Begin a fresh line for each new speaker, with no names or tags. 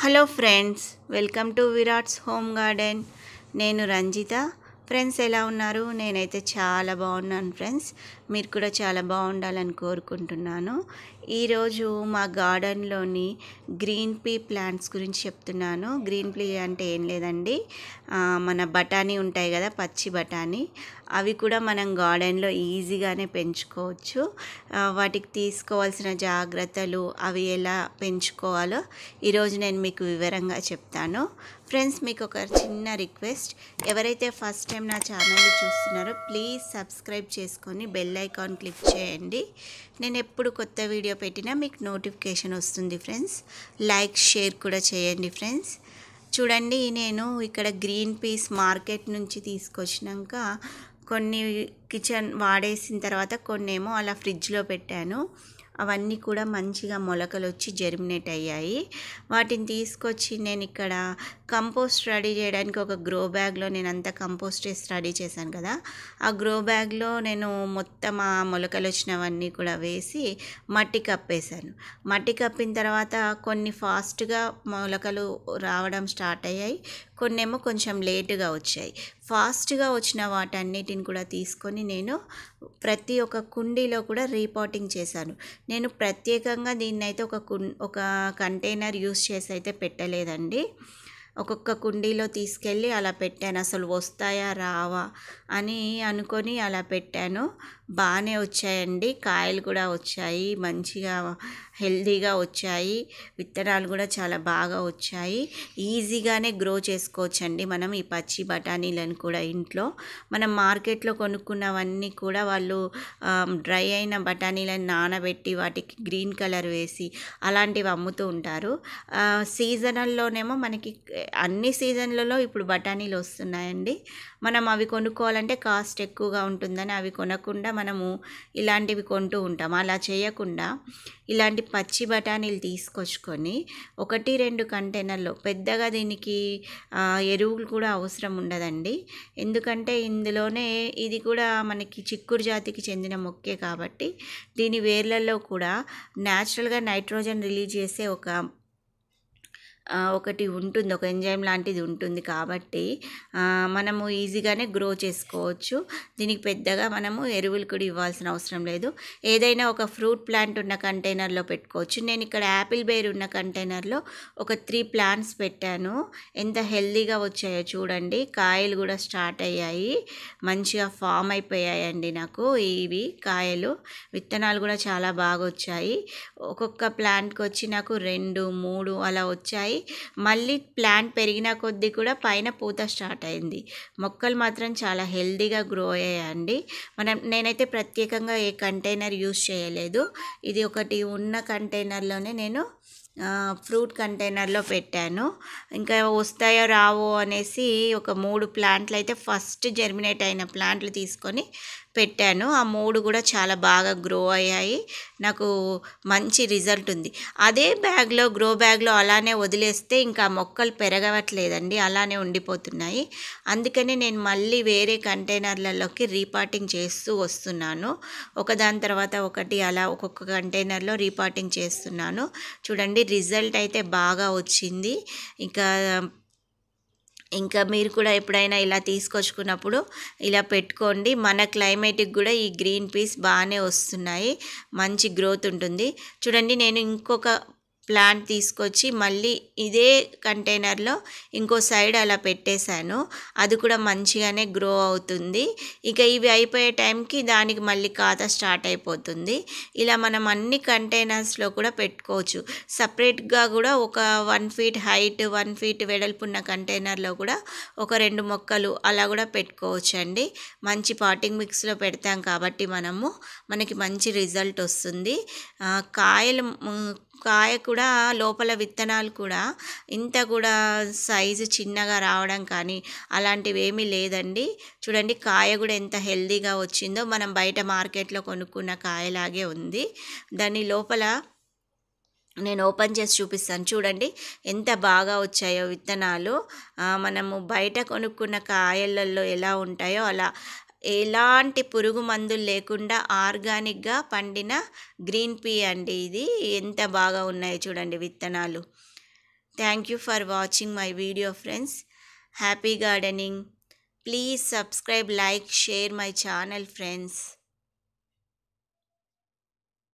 hello friends welcome to Virat's home garden నేను Ranjitha friends ఎలా ఉన్నారు నేనైతే చాలా బాగున్నాను ఫ్రెండ్స్ మీరు కూడా చాలా బాగుండాలని కోరుకుంటున్నాను ఈరోజు మా గార్డెన్లోని గ్రీన్ పీ ప్లాంట్స్ గురించి చెప్తున్నాను గ్రీన్ పీ అంటే ఏం లేదండి ఆ, మన బఠానీ ఉంటాయి కదా పచ్చి బఠానీ అవి కూడా మనం గార్డెన్లో ఈజీగానే పెంచుకోవచ్చు ఆ, వాటికి తీసుకోవాల్సిన జాగ్రత్తలు అవి ఎలా పెంచుకోవాలో ఈరోజు నేను మీకు వివరంగా చెప్తాను ఫ్రెండ్స్ మీకు ఒక చిన్న రిక్వెస్ట్ ఎవరైతే ఫస్ట్ టైం నా ఛానల్ని చూస్తున్నారో ప్లీజ్ సబ్స్క్రైబ్ చేసుకొని బెల్ ఐకాన్ క్లిక్ చేయండి నేను ఎప్పుడు కొత్త వీడియో పెట్టినా మీకు నోటిఫికేషన్ వస్తుంది ఫ్రెండ్స్ లైక్ షేర్ కూడా చేయండి ఫ్రెండ్స్ చూడండి నేను ఇక్కడ గ్రీన్ పీస్ మార్కెట్ నుంచి తీసుకొచ్చినాక కొన్ని కిచెన్ వాడేసిన తర్వాత కొన్ని ఏమో అలా ఫ్రిడ్జ్లో పెట్టాను అవన్నీ కూడా మంచిగా మొలకలు వచ్చి జెర్మినేట్ అయ్యాయి వాటిని తీసుకొచ్చి నేను ఇక్కడ కంపోస్ట్ రెడీ చేయడానికి ఒక గ్రో బ్యాగ్లో నేను అంతా కంపోస్ట్ వేసి రెడీ చేశాను కదా ఆ గ్రో బ్యాగ్లో నేను మొత్తం ఆ మొలకలు వచ్చినవన్నీ కూడా వేసి మట్టి కప్పేశాను మట్టి కప్పిన తర్వాత కొన్ని ఫాస్ట్గా మొలకలు రావడం స్టార్ట్ అయ్యాయి కొన్నేమో కొంచెం లేటుగా వచ్చాయి ఫాస్ట్గా వచ్చిన వాటన్నిటిని కూడా తీసుకొని నేను ప్రతి ఒక్క కుండీలో కూడా రీపాటింగ్ చేశాను నేను ప్రత్యేకంగా దీన్ని అయితే ఒక కుం ఒక కంటైనర్ యూస్ చేసి అయితే పెట్టలేదండి ఒక్కొక్క కుండీలో తీసుకెళ్ళి అలా పెట్టాను అసలు వస్తాయా రావా అని అనుకొని అలా పెట్టాను బాగానే వచ్చాయండి కాయలు కూడా వచ్చాయి మంచిగా హెల్దీగా వచ్చాయి విత్తనాలు కూడా చాలా బాగా వచ్చాయి ఈజీగానే గ్రో చేసుకోవచ్చండి మనం ఈ పచ్చి బఠానీలను కూడా ఇంట్లో మనం మార్కెట్లో కొనుక్కున్నవన్నీ కూడా వాళ్ళు డ్రై అయిన బఠానీలను నానబెట్టి వాటికి గ్రీన్ కలర్ వేసి అలాంటివి అమ్ముతూ ఉంటారు సీజనల్లోనేమో మనకి అన్ని సీజన్లలో ఇప్పుడు బఠానీలు వస్తున్నాయండి మనం అవి కొనుక్కోవాలంటే కాస్ట్ ఎక్కువగా ఉంటుందని అవి కొనకుండా మనము ఇలాంటివి కొంటూ ఉంటాం అలా చేయకుండా ఇలాంటి పచ్చి బఠానీలు తీసుకొచ్చుకొని ఒకటి రెండు కంటైనర్లో పెద్దగా దీనికి ఆ, ఎరువులు కూడా అవసరం ఉండదండి ఎందుకంటే ఇందులోనే ఇది కూడా మనకి చిక్కుడు జాతికి చెందిన మొక్కే కాబట్టి దీని వేర్లలో కూడా న్యాచురల్గా నైట్రోజన్ రిలీజ్ చేసే ఒక ఆ, ఒకటి ఉంటుంది ఒక ఎంజైమ్ లాంటిది ఉంటుంది కాబట్టి ఆ, మనము ఈజీగానే గ్రో చేసుకోవచ్చు దీనికి పెద్దగా మనము ఎరువులు కూడా ఇవ్వాల్సిన అవసరం లేదు ఏదైనా ఒక ఫ్రూట్ ప్లాంట్ ఉన్న కంటైనర్లో పెట్టుకోవచ్చు నేను ఇక్కడ యాపిల్ బేర్ ఉన్న కంటైనర్లో ఒక త్రీ ప్లాంట్స్ పెట్టాను ఎంత హెల్దీగా వచ్చాయో చూడండి కాయలు కూడా స్టార్ట్ అయ్యాయి మంచిగా ఫామ్ అయిపోయాయండి నాకు ఇవి కాయలు విత్తనాలు కూడా చాలా బాగా వచ్చాయి ఒక్కొక్క ప్లాంట్కి వచ్చి నాకు రెండు మూడు అలా వచ్చాయి మళ్ళీ ప్లాంట్ పెరిగిన కొద్దీ కూడా పైన పూత స్టార్ట్ అయింది మొక్కలు మాత్రం చాలా హెల్దీగా గ్రో అయ్యాయండి మనం నేనైతే ప్రత్యేకంగా ఏ కంటైనర్ యూస్ చేయలేదు ఇది ఒకటి ఉన్న కంటైనర్లోనే నేను ఆ, ఫ్రూట్ కంటైనర్లో పెట్టాను ఇంకా వస్తాయో రావో అనేసి ఒక మూడు ప్లాంట్లు అయితే ఫస్ట్ జెర్మినేట్ అయిన ప్లాంట్లు తీసుకొని పెట్టాను ఆ మూడు కూడా చాలా బాగా గ్రో అయ్యాయి నాకు మంచి రిజల్ట్ ఉంది అదే బ్యాగ్లో గ్రో బ్యాగ్లో అలానే వదిలేస్తే ఇంకా మొక్కలు పెరగవట్లేదండి అలానే ఉండిపోతున్నాయి అందుకని నేను మళ్ళీ వేరే కంటైనర్లలోకి రీపాటింగ్ చేస్తూ వస్తున్నాను ఒకదాని తర్వాత ఒకటి అలా ఒక్కొక్క కంటైనర్లో రీపాటింగ్ చేస్తున్నాను చూడండి రిజల్ట్ అయితే బాగా వచ్చింది ఇంకా ఇంకా మీరు కూడా ఎప్పుడైనా ఇలా తీసుకొచ్చుకున్నప్పుడు ఇలా పెట్టుకోండి మన క్లైమేట్కి కూడా ఈ గ్రీన్ పీస్ బాగానే వస్తున్నాయి మంచి గ్రోత్ ఉంటుంది చూడండి నేను ఇంకొక ప్లాంట్ తీసుకొచ్చి మళ్ళీ ఇదే కంటైనర్లో ఇంకో సైడ్ అలా పెట్టేశాను అది కూడా మంచిగానే గ్రో అవుతుంది ఇక ఇవి అయిపోయే టైంకి దానికి మళ్ళీ ఖాతా స్టార్ట్ అయిపోతుంది ఇలా మనం అన్ని కంటైనర్స్లో కూడా పెట్టుకోవచ్చు సపరేట్గా కూడా ఒక one feet height one feet వెడల్పు ఉన్న కంటైనర్లో కూడా ఒక రెండు మొక్కలు అలా కూడా పెట్టుకోవచ్చు అండి మంచి పాటింగ్ మిక్స్లో పెడతాం కాబట్టి మనము మనకి మంచి రిజల్ట్ వస్తుంది ఆ, కాయలు మ్, కాయ కూడా లోపల విత్తనాలు కూడా ఇంత కూడా సైజు చిన్నగా రావడం కానీ అలాంటివి ఏమీ లేదండి చూడండి కాయ కూడా ఎంత హెల్దీగా వచ్చిందో మనం బయట మార్కెట్లో కొనుక్కున్న కాయలాగే ఉంది దాని లోపల నేను ఓపెన్ చేసి చూపిస్తాను చూడండి ఎంత బాగా వచ్చాయో విత్తనాలు ఆ, మనము బయట కొనుక్కున్న కాయలలో ఎలా ఉంటాయో అలా ఎలాంటి పురుగు మందులు లేకుండా ఆర్గానిక్గా పండిన గ్రీన్ పీ అండి ఇది ఎంత బాగా ఉన్నాయి చూడండి విత్తనాలు thank you for watching my video friends happy gardening please subscribe like share my channel friends